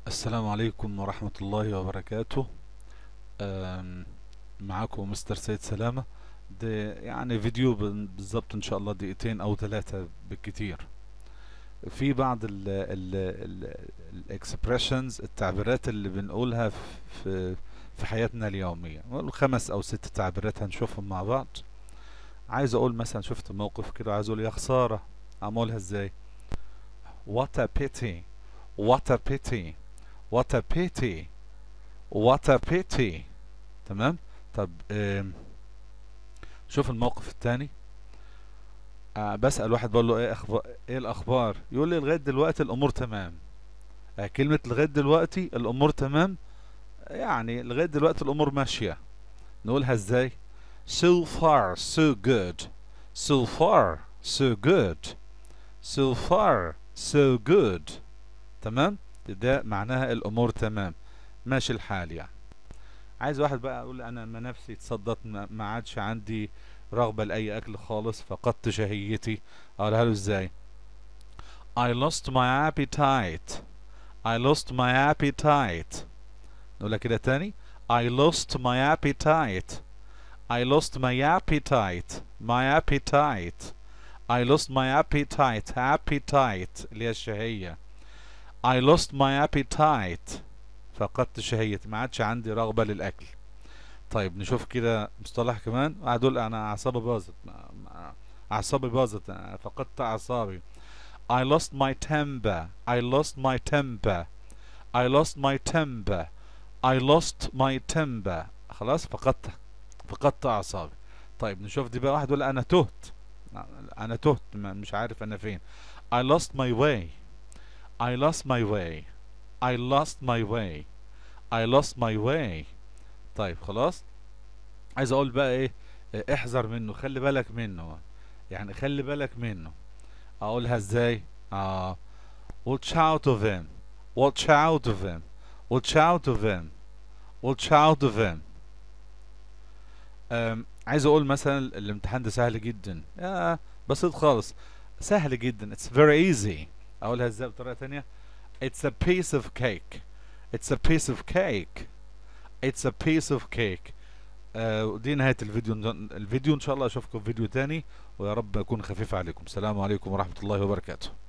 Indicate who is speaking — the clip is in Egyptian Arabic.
Speaker 1: السلام عليكم ورحمة الله وبركاته أم، معاكم مستر سيد سلامة ده يعني فيديو بن- بالظبط ان شاء الله دقيقتين او ثلاثة بالكتير في بعض ال ال الاكسبريشنز التعبيرات اللي بنقولها في في في حياتنا اليومية نقول خمس او ست تعبيرات هنشوفهم مع بعض عايز اقول مثلا شفت موقف كده عايز اقول يا خسارة اعملها ازاي what a pity what a pity what a pity what a pity تمام طب آم، شوف الموقف الثاني آه بسأل واحد بقول له ايه اخبار ايه الاخبار يقول لي لغايه دلوقتي الامور تمام آه كلمه لغايه دلوقتي الامور تمام يعني لغايه دلوقتي الامور ماشيه نقولها ازاي so far so good so far so good so far so good تمام ده معناها الامور تمام ماشي الحال يعني عايز واحد بقى اقول انا ما نفسي اتصدت ما ما عادش عندي رغبة لأي أكل خالص فقدت شهيتي أقولها له إزاي I lost my appetite I lost my appetite نقولها كده تاني I lost my appetite I lost my appetite my appetite I lost my appetite appetite اللي هي الشهية I lost my appetite فقدت شهيتي ما عادش عندي رغبة للأكل طيب نشوف كده مصطلح كمان قاعد اقول انا اعصابي باظت ما- ما- اعصابي باظت أنا فقدت اعصابي I lost my temper I lost my temper I lost my temper I lost my temper خلاص فقدت فقدت اعصابي طيب نشوف دي بقى واحد يقول انا تهت انا تهت ما- مش عارف انا فين I lost my way I lost my way I lost my way I lost my way طيب خلاص عايز اقول بقى ايه اه، احذر منه خلي بالك منه يعني خلي بالك منه اقولها ازاي اه watch out of him watch out of him watch out of him watch out of him أم عايز اقول مثلا الامتحان ده سهل جدا آه بسيط خالص سهل جدا it's very easy اقولها ازاي بطريقة تانية it's a piece of cake it's a piece of cake it's a piece of cake آه ودي نهاية الفيديو الفيديو ان شاء الله اشوفكم في فيديو تاني ويا رب اكون خفيف عليكم السلام عليكم ورحمة الله وبركاته